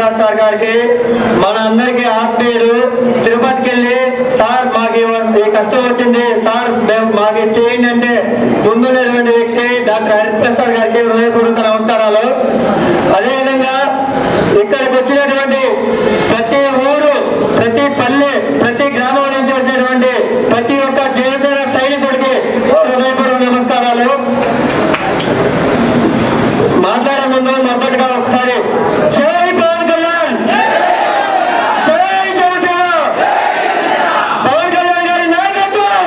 Prakash sir గారికి మన అందరికీ ఆత్మీయుడు తిరుపతికి వెళ్ళి సార్ మాకు ఈ వ- ఈ కష్టం వచ్చింది సార్ మేము మాకు ఇది చేయండి అంటే ముందున్నటువంటి వ్యక్తి డాక్టర్ హరిప్రసాద్ గారికి హృదయపూర్వక నమస్కారాలు అదేవిధంగా ఇక్కడికి వచ్చినటువంటి ప్రతి ఊరు ప్రతి పల్లె ప్రతి గ్రామం నుంచి వచ్చినటువంటి ప్రతి ఒక్క జనసేన సైనికుడికి హృదయపూర్వక నమస్కారాలు మాట్లాడే ముందు మొదటగా ఒకసారి జై పవన్ కళ్యాణ్ జై జనసేన పవన్ కళ్యాణ్ గారి నాయకత్వం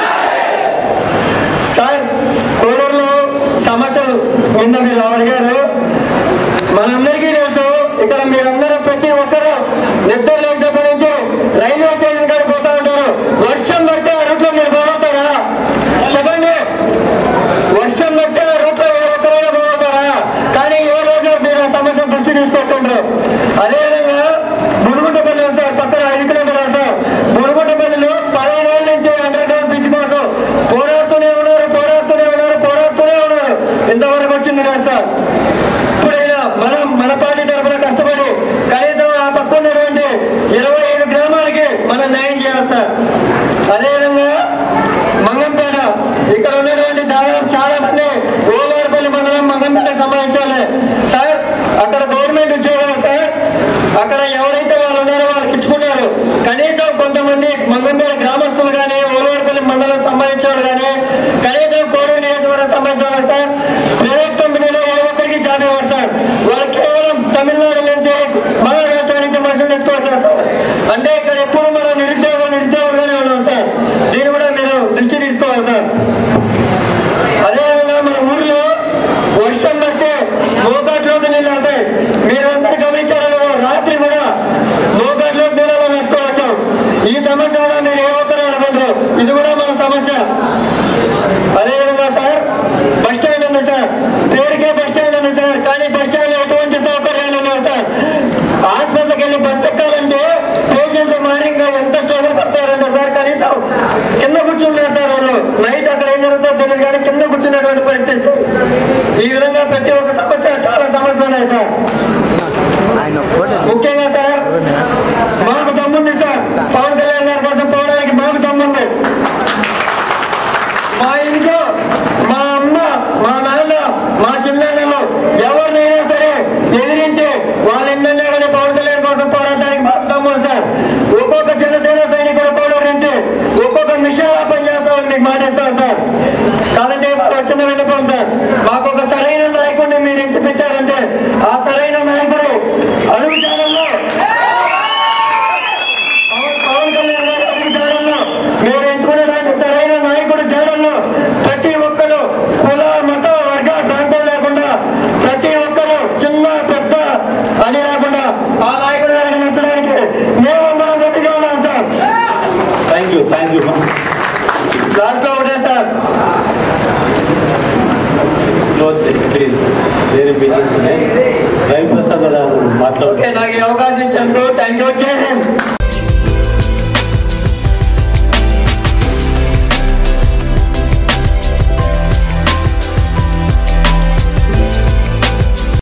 సార్ కోడూరులో సమస్యలు నిన్న మీరు అడిగారు మనందరికీ తెలుసు ఇక్కడ మీరందరూ ప్రతి ఒక్కరూ నిద్ర లేచినప్పటి నుంచి రైల్వే స్టేషన్ కాడికి పోతా ఉంటారు వర్షం పడితే ఆ రూట్లో మీరు పోగొట్టారా చెప్పండి వర్షం పడితే ఆ రూట్లో ఏ ఒక్కరైనా పోగొట్టారా కానీ ఏ రోజు మీరు ఆ సమస్య దృష్టి తీసుకొచ్చుంటారు అదేవిధంగా మునుగుంటపల్లి ఉంది సార్ పక్కన ఐదు కిలోమీటర్లు సార్ మునుగుంటపల్లిలో పదిహేను నుంచి అండర్ గ్రౌండ్ బ్రిడ్జ్ కోసం పోరాడుతూనే ఉన్నారు పోరాడుతూనే ఉన్నారు పోరాడుతూనే ఉన్నారు ఇంతవరకు వచ్చింది లేదు సార్ ఇప్పుడైనా మనం మన పార్టీ తరఫున కష్టపడి కనీసం ఆ పక్క ఉన్నటువంటి ఇరవై ఐదు గ్రామాలకి మనం న్యాయం చేయాలి సార్ అదేవిధంగా మంగంపేట ఇక్కడ ఉన్నటువంటి దాదాపు చాలా మంది ఓలార్పల్లి మండలం మంగంపేట సంబంధించిన వాళ్ళే. సార్ అక్కడ గవర్నమెంట్ ఉద్యోగాలు సార్ అక్కడ ఎవరైతే వాళ్ళు ఉన్నారో వాళ్ళకి ఇచ్చుకున్నారు కనీసం కొంతమంది మంగంపేట గ్రామస్తులు కానీ ఓలవారిపల్లి మండలం సంబంధించిన వాళ్ళు కానీ కనీసం కోడూరు నియోజకవర్గం సంబంధించిన వాళ్ళు సార్ ప్రైవేట్ కంపెనీలో ఏ ఒక్కరికి జాబ్ ఇవ్వరు సార్ వాళ్ళు కేవలం తమిళనాడు నుంచి మహారాష్ట్ర నుంచి మనుషులు తెచ్చుకోవాలి సార్ అంటే ఇక్కడ ఎప్పుడు మనం నిరుద్యోగులు నిరుద్యోగులుగానే ఉన్నాం సార్ దీన్ని కూడా మీరు దృష్టి తీసుకోవాలి సార్ అదేవిధంగా మన ఊర్లో వర్షం పడితే మోకాట్లోకి నీళ్ళు అవుతాయి మీరు అందరూ గమనించారో లేదో, రాత్రి కూడా మోకాట్లోకి నీళ్ళలో నడుచుకోవచ్చు ఈ సమస్య కూడా మీరు ఏ ఒక్కరు అనుకుంటారు ఇది కూడా మన సమస్య అదేవిధంగా సార్ బస్ స్టాండ్ ఉంది సార్ పేరుకే బస్ స్టాండ్ ఉంది సార్ కానీ బస్ స్టాండ్ లో ఎటువంటి సౌకర్యాలు లేవు సార్ హాస్పిటల్కి వెళ్ళి బస్ ఎక్కాలంటే పేషెంట్ మార్నింగ్ ఎంత స్ట్రగుల్ పడతారంటే సార్ కనీసం కింద కూర్చున్నారు సార్ వాళ్ళు నైట్ అక్కడ ఏం జరుగుతుందో తెలియదు కానీ కింద కూర్చున్నటువంటి పరిస్థితి సార్. ఈ విధంగా ప్రతి ఒక్క సమస్య చాలా సమస్యలు ఉన్నాయి సార్ ఆయన ఫోటో ముఖ్యంగా